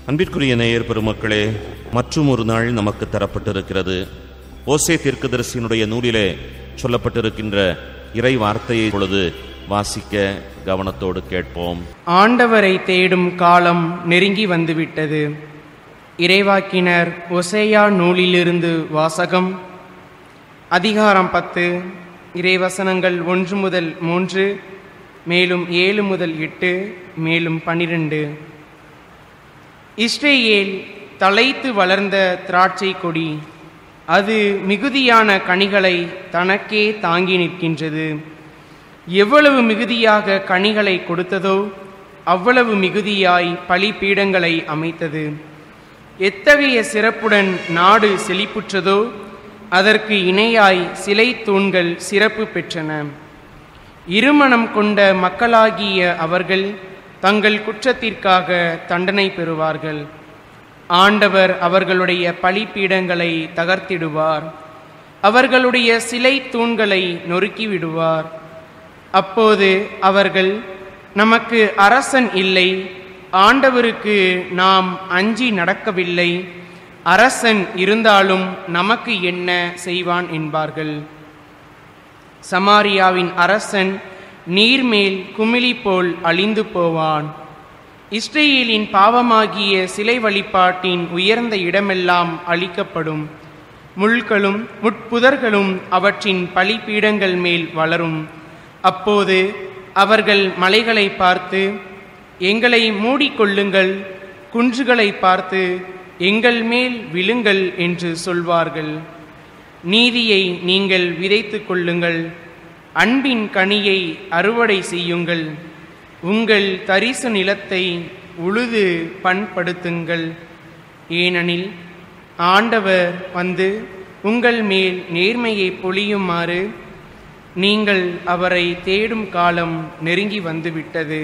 அன்பிற்குரிய நேயர் பெருமக்களே மற்றும் ஒரு நாள் நமக்கு தரப்பட்டிருக்கிறது ஓசே தீர்க்கதரிசியினுடைய நூலிலே சொல்லப்பட்டிருக்கின்ற இறை வார்த்தையை பொழுது வாசிக்க கவனத்தோடு கேட்போம் ஆண்டவரை தேடும் காலம் நெருங்கி வந்துவிட்டது இறைவாக்கினர் ஒசேயா நூலிலிருந்து வாசகம் அதிகாரம் பத்து இறைவசனங்கள் ஒன்று முதல் மூன்று மேலும் ஏழு முதல் எட்டு மேலும் பன்னிரண்டு இஸ்ரேல் தழைத்து வளர்ந்த திராட்சை கொடி அது மிகுதியான கனிகளை தனக்கே தாங்கி நிற்கின்றது எவ்வளவு மிகுதியாக கனிகளை கொடுத்ததோ அவ்வளவு மிகுதியாய் பலிபீடங்களை அமைத்தது எத்தகைய சிறப்புடன் நாடு செழிப்புற்றதோ அதற்கு இணையாய் சிலை தூண்கள் சிறப்பு பெற்றன இருமனம் கொண்ட மக்களாகிய அவர்கள் தங்கள் குற்றத்திற்காக தண்டனை பெறுவார்கள் ஆண்டவர் அவர்களுடைய பலிபீடங்களை தகர்த்திடுவார் அவர்களுடைய சிலை தூண்களை நொறுக்கி விடுவார் அப்போது அவர்கள் நமக்கு அரசன் இல்லை ஆண்டவருக்கு நாம் அஞ்சி நடக்கவில்லை அரசன் இருந்தாலும் நமக்கு என்ன செய்வான் என்பார்கள் சமாரியாவின் அரசன் நீர்மேல் குமிழி போல் அழிந்து போவான் இஸ்ரேலின் பாவமாகிய சிலை வழிபாட்டின் உயர்ந்த இடமெல்லாம் அழிக்கப்படும் முள்களும் முட்புதர்களும் அவற்றின் பலிபீடங்கள் மேல் வளரும் அப்போது அவர்கள் மலைகளை பார்த்து எங்களை மூடிக்கொள்ளுங்கள் குன்றுகளை பார்த்து எங்கள் மேல் விழுங்கள் என்று சொல்வார்கள் நீதியை நீங்கள் விதைத்து கொள்ளுங்கள் அன்பின் கனியை அறுவடை செய்யுங்கள் உங்கள் தரிசு நிலத்தை உழுது பண்படுத்துங்கள் ஏனெனில் ஆண்டவர் வந்து உங்கள் மேல் நேர்மையை பொழியுமாறு நீங்கள் அவரை தேடும் காலம் நெருங்கி வந்துவிட்டது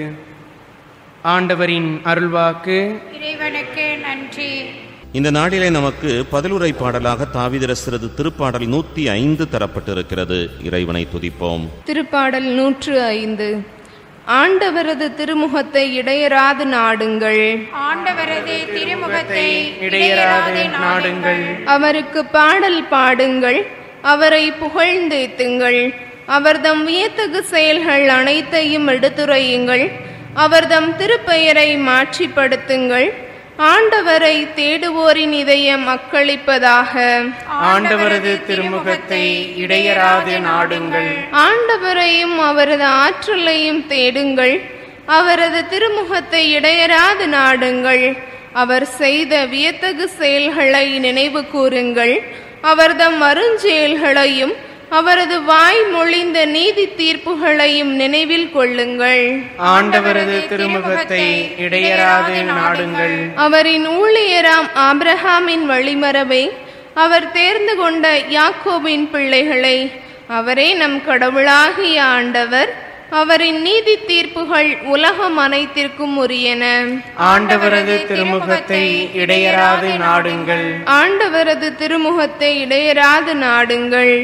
ஆண்டவரின் அருள்வாக்கு இறைவனுக்கு நன்றி இந்த நாளிலே நமக்கு பதிலுரை பாடலாக தாவிதரசரது திருப்பாடல் நூத்தி ஐந்து தரப்பட்டிருக்கிறது இறைவனை துதிப்போம் திருப்பாடல் நூற்று ஐந்து ஆண்டவரது திருமுகத்தை இடையராது நாடுங்கள் ஆண்டவரது திருமுகத்தை இடையராது நாடுங்கள் அவருக்கு பாடல் பாடுங்கள் அவரை புகழ்ந்தேத்துங்கள் அவர்தம் வியத்தகு செயல்கள் அனைத்தையும் எடுத்துரையுங்கள் அவர்தம் திருப்பெயரை மாற்றிப்படுத்துங்கள் ஆண்டவரை தேடுவோரின் இதயம் அக்களிப்பதாக ஆண்டவரது திருமுகத்தை இடையராது நாடுங்கள் ஆண்டவரையும் அவரது ஆற்றலையும் தேடுங்கள் அவரது திருமுகத்தை இடையராது நாடுங்கள் அவர் செய்த வியத்தகு செயல்களை நினைவு கூறுங்கள் அவர்தம் அருஞ்செயல்களையும் அவரது வாய் மொழிந்த நீதி தீர்ப்புகளையும் நினைவில் கொள்ளுங்கள் ஆண்டவரது திருமுகத்தை இடையராது நாடுங்கள் அவரின் ஊழியராம் ஆபிரகாமின் வழிமரபை அவர் தேர்ந்து கொண்ட யாக்கோபின் பிள்ளைகளை அவரே நம் கடவுளாகிய ஆண்டவர் அவரின் நீதி தீர்ப்புகள் உலகம் அனைத்திற்கும் உரியன ஆண்டவரது திருமுகத்தை இடையராது நாடுங்கள் ஆண்டவரது திருமுகத்தை இடையராது நாடுங்கள்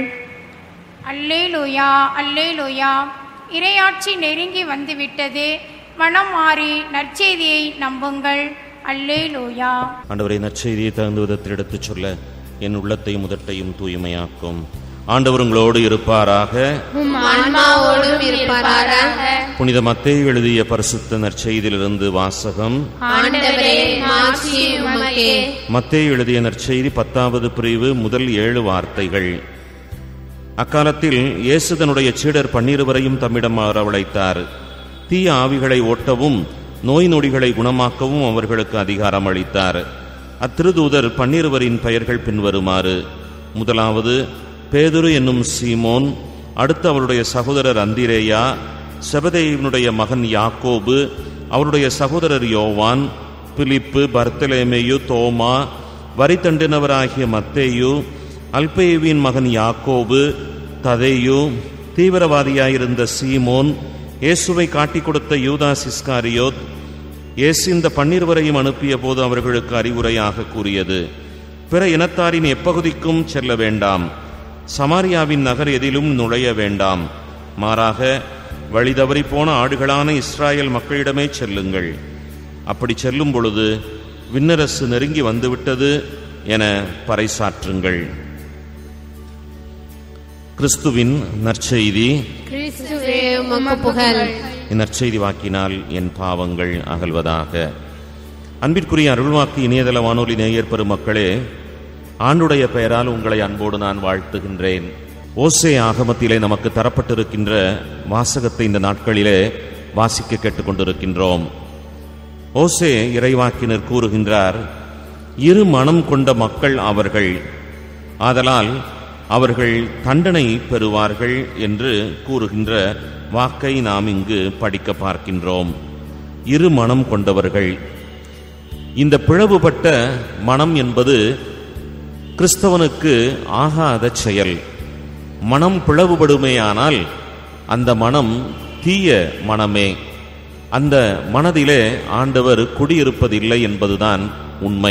அல்லேலூயா அல்லேலூயா இறையாட்சி நெருங்கி வந்துவிட்டது மனம் மாறி நற்செய்தியை நம்புங்கள் அல்லேலூயா ஆண்டவரை நற்செய்தியை தகுந்த விதத்தில் எடுத்துச் சொல்ல என் உள்ளத்தையும் முதட்டையும் தூய்மையாக்கும் ஆண்டவர் உங்களோடு இருப்பாராக ஆன்மாவோடும் இருப்பாராக புனித மத்தேயு எழுதிய பரிசுத்த நற்செய்தியிலிருந்து வாசகம் ஆண்டவரே மாட்சி உமக்கே மத்தேயு எழுதிய நற்செய்தி பத்தாவது பிரிவு முதல் ஏழு வார்த்தைகள் அக்காலத்தில் இயேசு தன்னுடைய சீடர் பன்னிருவரையும் தம்மிடம் வரவழைத்தார் தீய ஆவிகளை ஓட்டவும் நோய் நொடிகளை குணமாக்கவும் அவர்களுக்கு அதிகாரம் அளித்தார் அத்திருதூதர் பன்னிருவரின் பெயர்கள் பின்வருமாறு முதலாவது பேதுரு என்னும் சீமோன் அடுத்து அவருடைய சகோதரர் அந்திரேயா செபதேயினுடைய மகன் யாக்கோபு அவருடைய சகோதரர் யோவான் பிலிப்பு பர்த்தலேமேயு தோமா வரி தண்டினவராகிய மத்தேயு அல்பேயுவின் மகன் யாக்கோபு ததேயு தீவிரவாதியாயிருந்த சீமோன் இயேசுவை காட்டிக் கொடுத்த யூதாஸ் இஸ்காரியோத் இயேசு இந்த பன்னிருவரையும் அனுப்பிய போது அவர்களுக்கு அறிவுரையாக கூறியது பிற இனத்தாரின் எப்பகுதிக்கும் செல்ல வேண்டாம் சமாரியாவின் நகர் எதிலும் நுழைய வேண்டாம் மாறாக வழி தவறி போன ஆடுகளான இஸ்ராயல் மக்களிடமே செல்லுங்கள் அப்படி செல்லும் பொழுது விண்ணரசு நெருங்கி வந்துவிட்டது என பறைசாற்றுங்கள் கிறிஸ்துவின் நற்செய்தி கிறிஸ்துவே உமக்கு புகழ் இந்நற்செய்தி வாக்கினால் என் பாவங்கள் அகல்வதாக அன்பிற்குரிய அருள்வாக்கு இணையதள வானொலி நேயர் பெருமக்களே ஆண்டுடைய பெயரால் உங்களை அன்போடு நான் வாழ்த்துகின்றேன் ஓசே ஆகமத்திலே நமக்கு தரப்பட்டிருக்கின்ற வாசகத்தை இந்த நாட்களிலே வாசிக்க கேட்டுக்கொண்டிருக்கின்றோம் ஓசே இறைவாக்கினர் கூறுகின்றார் இரு மனம் கொண்ட மக்கள் அவர்கள் ஆதலால் அவர்கள் தண்டனை பெறுவார்கள் என்று கூறுகின்ற வாக்கை நாம் இங்கு படிக்க பார்க்கின்றோம் இரு மனம் கொண்டவர்கள் இந்த பிளவுபட்ட மனம் என்பது கிறிஸ்தவனுக்கு ஆகாத செயல் மனம் பிளவுபடுமேயானால் அந்த மனம் தீய மனமே அந்த மனதிலே ஆண்டவர் குடியிருப்பதில்லை என்பதுதான் உண்மை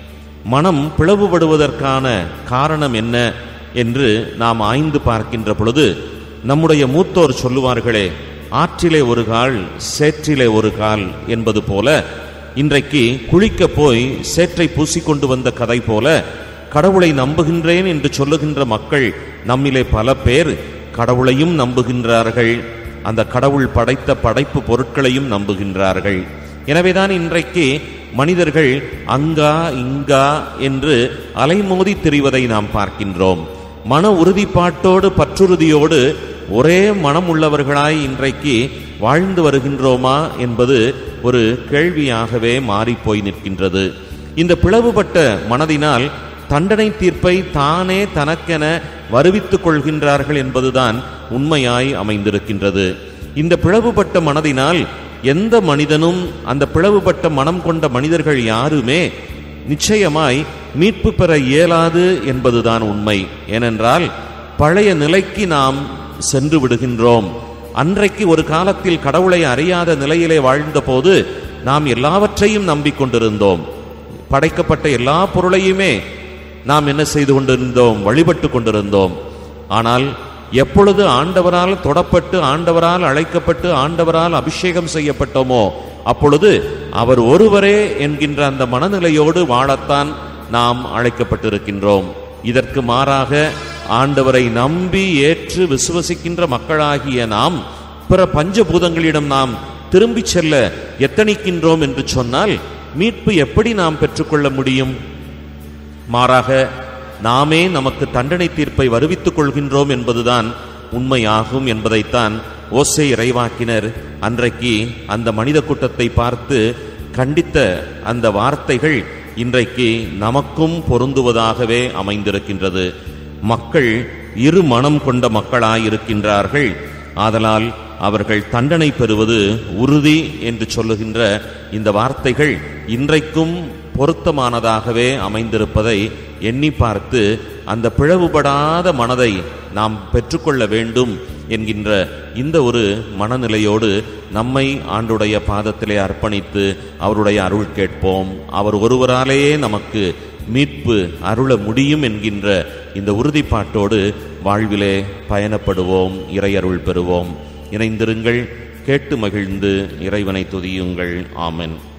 மனம் பிளவுபடுவதற்கான காரணம் என்ன என்று நாம் ஆய்ந்து பார்க்கின்ற பொழுது நம்முடைய மூத்தோர் சொல்லுவார்களே ஆற்றிலே ஒரு கால் சேற்றிலே ஒரு கால் என்பது போல இன்றைக்கு குளிக்கப் போய் சேற்றை பூசிக்கொண்டு வந்த கதை போல கடவுளை நம்புகின்றேன் என்று சொல்லுகின்ற மக்கள் நம்மிலே பல பேர் கடவுளையும் நம்புகின்றார்கள் அந்த கடவுள் படைத்த படைப்பு பொருட்களையும் நம்புகின்றார்கள் எனவேதான் இன்றைக்கு மனிதர்கள் அங்கா இங்கா என்று அலைமோதி திரிவதை நாம் பார்க்கின்றோம் மன உறுதிப்பாட்டோடு பற்றுறுதியோடு ஒரே மனம் உள்ளவர்களாய் இன்றைக்கு வாழ்ந்து வருகின்றோமா என்பது ஒரு கேள்வியாகவே மாறிப்போய் நிற்கின்றது இந்த பிளவுபட்ட மனதினால் தண்டனை தீர்ப்பை தானே தனக்கென வருவித்துக் கொள்கின்றார்கள் என்பதுதான் உண்மையாய் அமைந்திருக்கின்றது இந்த பிளவுபட்ட மனதினால் எந்த மனிதனும் அந்த பிளவுபட்ட மனம் கொண்ட மனிதர்கள் யாருமே நிச்சயமாய் மீட்பு பெற இயலாது என்பதுதான் உண்மை ஏனென்றால் பழைய நிலைக்கு நாம் சென்று விடுகின்றோம் அன்றைக்கு ஒரு காலத்தில் கடவுளை அறியாத நிலையிலே வாழ்ந்தபோது நாம் எல்லாவற்றையும் நம்பிக்கொண்டிருந்தோம் படைக்கப்பட்ட எல்லா பொருளையுமே நாம் என்ன செய்து கொண்டிருந்தோம் வழிபட்டு கொண்டிருந்தோம் ஆனால் எப்பொழுது ஆண்டவரால் தொடப்பட்டு ஆண்டவரால் அழைக்கப்பட்டு ஆண்டவரால் அபிஷேகம் செய்யப்பட்டோமோ அப்பொழுது அவர் ஒருவரே என்கின்ற அந்த மனநிலையோடு வாழத்தான் நாம் அழைக்கப்பட்டிருக்கின்றோம் இதற்கு மாறாக ஆண்டவரை நம்பி ஏற்று விசுவசிக்கின்ற மக்களாகிய நாம் பிற பஞ்சபூதங்களிடம் நாம் திரும்பிச் செல்ல எத்தனிக்கின்றோம் என்று சொன்னால் மீட்பு எப்படி நாம் பெற்றுக்கொள்ள முடியும் மாறாக நாமே நமக்கு தண்டனை தீர்ப்பை வருவித்துக் கொள்கின்றோம் என்பதுதான் உண்மையாகும் என்பதைத்தான் ஓசை இறைவாக்கினர் அன்றைக்கு அந்த மனித கூட்டத்தை பார்த்து கண்டித்த அந்த வார்த்தைகள் இன்றைக்கு நமக்கும் பொருந்துவதாகவே அமைந்திருக்கின்றது மக்கள் இரு மனம் கொண்ட மக்களாயிருக்கின்றார்கள் ஆதலால் அவர்கள் தண்டனை பெறுவது உறுதி என்று சொல்லுகின்ற இந்த வார்த்தைகள் இன்றைக்கும் பொருத்தமானதாகவே அமைந்திருப்பதை எண்ணி பார்த்து அந்த பிளவுபடாத மனதை நாம் பெற்றுக்கொள்ள வேண்டும் என்கின்ற இந்த ஒரு மனநிலையோடு நம்மை ஆண்டுடைய பாதத்திலே அர்ப்பணித்து அவருடைய அருள் கேட்போம் அவர் ஒருவராலேயே நமக்கு மீட்பு அருள முடியும் என்கின்ற இந்த உறுதிப்பாட்டோடு வாழ்விலே பயணப்படுவோம் இறையருள் பெறுவோம் இணைந்திருங்கள் கேட்டு மகிழ்ந்து இறைவனை துதியுங்கள் ஆமென்